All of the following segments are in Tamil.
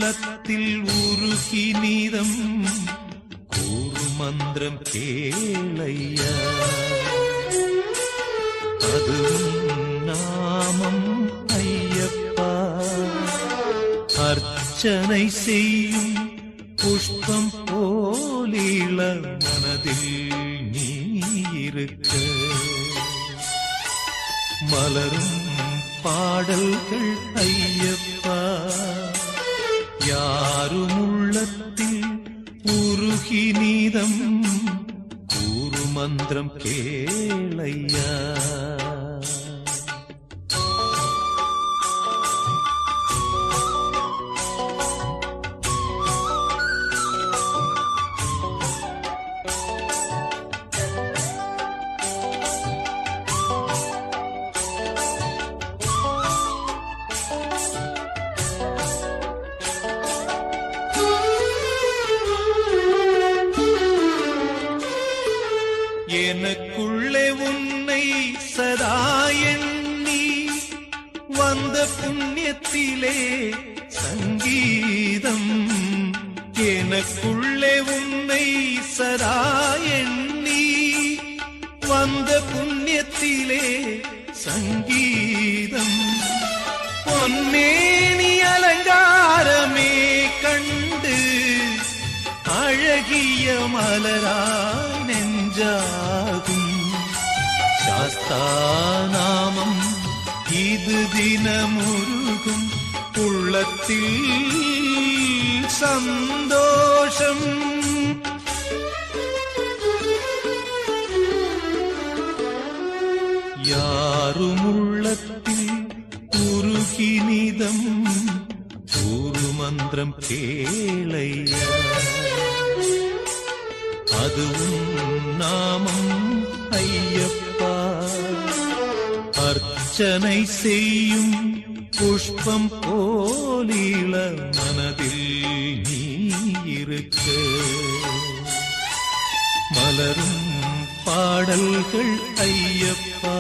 யாருமுள்ளத்தில் உருகி நீதம் கூறு மந்திரம் கேளையா அதுவும் நாமம் ஐயப்பா அர்ச்சனை செய்யும் புஷ்பம் போலீள மனதில் நீ இருக்க மலரும் பாடல்கள் ஐயப்பா யாரும் உள்ளத்தில் உருகி நீதம் கூறு மந்திரம் கேளையா எனக்குள்ளே உன்னை சதா எண்ணி வந்த புண்ணியத்திலே சங்கீதம் எனக்குள்ளே உன்னை சதா எண்ணி வந்த புண்ணியத்திலே சங்கீதம் பொன்னேனி அலங்காரமே கண்டு அழகிய மலராய் நெஞ்சாகும் சாஸ்தாநாமம் இது தினமுருகும் உள்ளத்தில் சந்தோஷம் யாரும் உள்ளத்தில் உருகி நிதம் ஒரு மந்திரம் கேளையா அதுவும் நாமம் ஐயப்பா அர்ச்சனை செய்யும் புஷ்பம் போலீள மனதில் நீ இருக்க மலரும் பாடல்கள் ஐயப்பா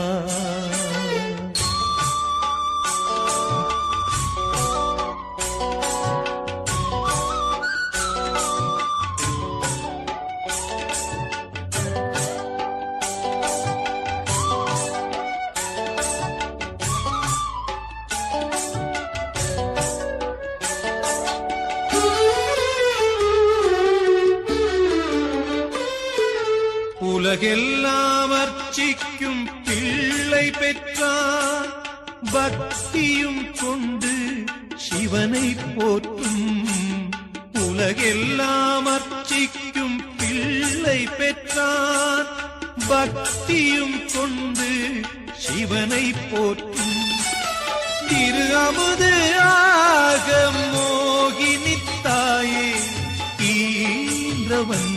உலகெல்லாம் அர்ச்சிக்கும் பிள்ளை பெற்றான் பக்தியும் கொண்டு சிவனை போற்றும் உலகெல்லாம் அர்ச்சிக்கும் பிள்ளை பெற்றான் பக்தியும் கொண்டு சிவனை போற்றும் திரு அமுது ஆக மோகினி தாயே ஈன்றவன்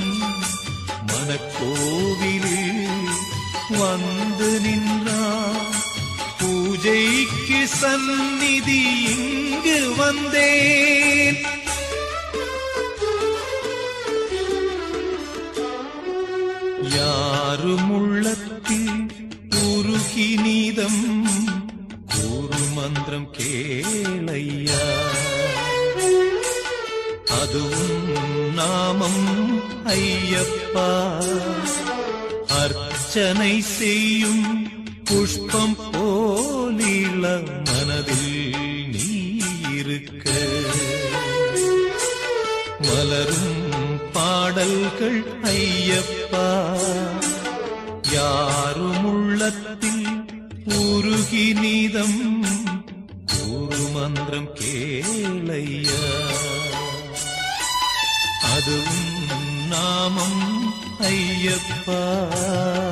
மனக்கோவிலில் வந்து நின்றான் பூஜைக்கு சந்நிதி இங்கு வந்தேன் யாரும் உள்ளத்தில் உருகி நீதம் கூறு மந்திரம் கேளையா அதுவும் நாமம் ஐயப்பா அர்ச்சனை செய்யும் புஷ்பம் போலீள மனதில் நீ இருக்க மலரும் பாடல்கள் ஐயப்பா யாரும் உள்ளத்தில் உருகி நீதம் ஒரு மந்திரம் கேளையா அதுவும் நாமம் ஐயப்பா